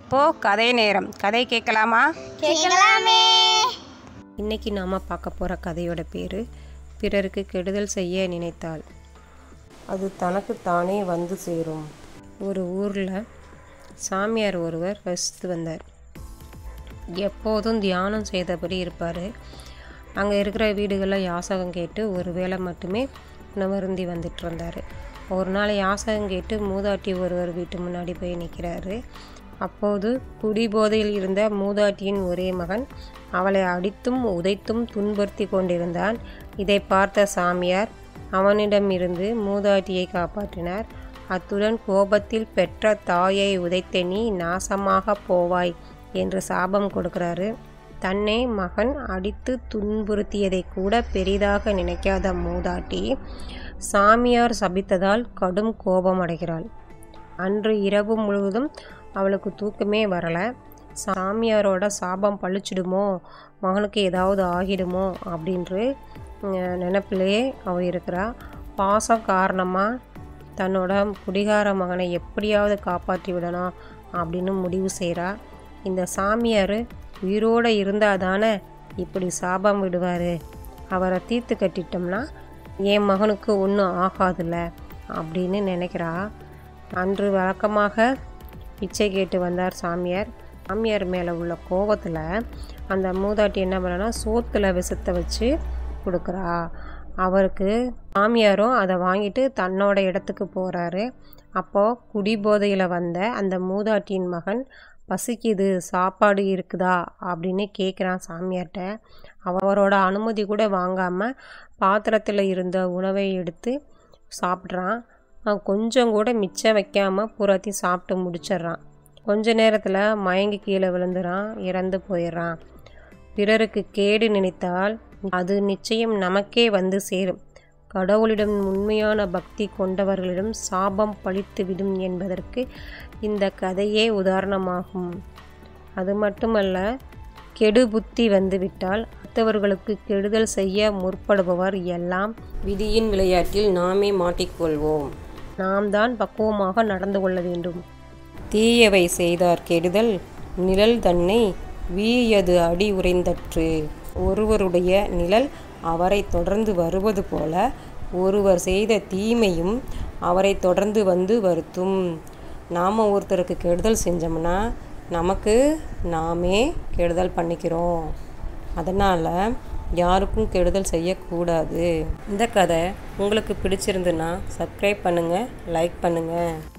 இப்போ கதை நேரம் கதை கேட்கலாமா கேட்கலாமே இன்னைக்கு நாம் பார்க்க போகிற கதையோட பேர் பிறருக்கு கெடுதல் செய்ய நினைத்தால் அது தனக்கு தானே வந்து சேரும் ஒரு ஊரில் சாமியார் ஒருவர் வசித்து வந்தார் எப்போதும் தியானம் செய்தபடி இருப்பார் அங்கே இருக்கிற வீடுகளில் யாசகம் கேட்டு ஒரு வேளை மட்டுமே உணவருந்தி வந்துட்டு இருந்தார் ஒரு நாள் யாசகம் கேட்டு மூதாட்டி ஒருவர் வீட்டு முன்னாடி போய் நிற்கிறாரு அப்போது குடிபோதையில் இருந்த மூதாட்டியின் ஒரே மகன் அவளை அடித்தும் உதைத்தும் துன்புறுத்தி கொண்டிருந்தான் இதை பார்த்த சாமியார் அவனிடமிருந்து மூதாட்டியை காப்பாற்றினார் அத்துடன் கோபத்தில் பெற்ற தாயை உதைத்த நீ நாசமாக போவாய் என்று சாபம் கொடுக்கிறாரு தன்னை மகன் அடித்து துன்புறுத்தியதை கூட பெரிதாக நினைக்காத மூதாட்டி சாமியார் சபித்ததால் கடும் கோபம் அடைகிறாள் அன்று இரவு முழுவதும் அவளுக்கு தூக்கமே வரலை சாமியாரோட சாபம் பழிச்சிடுமோ மகனுக்கு ஏதாவது ஆகிடுமோ அப்படின்று அஹ், நினைப்பிலேயே அவள் இருக்கிறா பாசம் காரணமாக தன்னோட குடிகார மகனை எப்படியாவது காப்பாற்றி விடணும் அப்படின்னு முடிவு செய்கிறா இந்த சாமியார் உயிரோடு இருந்தால் தானே இப்படி சாபம் விடுவார் அவரை தீர்த்து கட்டிட்டோம்னா என் மகனுக்கு ஒன்றும் ஆகாதுல்ல அப்படின்னு நினைக்கிறா அன்று வழக்கமாக பிச்சை கேட்டு வந்தார் சாமியார் சாமியார் மேலே உள்ள கோபத்தில் அந்த மூதாட்டி என்ன பண்ணனா சோத்தில் விஷத்தை வச்சு கொடுக்குறா அவருக்கு சாமியாரும் அதை வாங்கிட்டு தன்னோட இடத்துக்கு போகிறாரு அப்போது குடிபோதையில் வந்த அந்த மூதாட்டியின் மகன் பசிக்குது சாப்பாடு இருக்குதா அப்படின்னு கேட்குறான் சாமியார்கிட்ட அவரோட அனுமதி கூட வாங்காமல் பாத்திரத்தில் இருந்த உணவை எடுத்து சாப்பிட்றான் அவன் கொஞ்சம் கூட மிச்சம் வைக்காமல் பூராத்தையும் சாப்பிட்டு முடிச்சிடுறான் கொஞ்ச நேரத்தில் மயங்கி கீழே விழுந்துறான் இறந்து போயிடுறான் பிறருக்கு கேடு நினைத்தால் அது நிச்சயம் நமக்கே வந்து சேரும் கடவுளிடம் உண்மையான பக்தி கொண்டவர்களிடம் சாபம் பழித்துவிடும் என்பதற்கு இந்த கதையே உதாரணமாகும் அது மட்டுமல்ல கெடு புத்தி வந்துவிட்டால் மற்றவர்களுக்கு கெடுதல் செய்ய முற்படுபவர் எல்லாம் விதியின் விளையாட்டில் நாமே மாட்டிக்கொள்வோம் நாம் தான் பக்குவமாக நடந்து கொள்ள வேண்டும் தீயவை செய்தார் கெடுதல் நிழல் தன்னை வீயது அடி உறைந்தற்று ஒருவருடைய நிழல் அவரை தொடர்ந்து வருவது போல ஒருவர் செய்த தீமையும் அவரை தொடர்ந்து வந்து வருத்தும் நாம் ஒருத்தருக்கு கெடுதல் செஞ்சோம்னா நமக்கு நாமே கெடுதல் பண்ணிக்கிறோம் அதனால் யாருக்கும் கெடுதல் செய்யக்கூடாது இந்த கதை உங்களுக்கு பிடிச்சிருந்துன்னா சப்ஸ்கிரைப் பண்ணுங்கள் லைக் பண்ணுங்கள்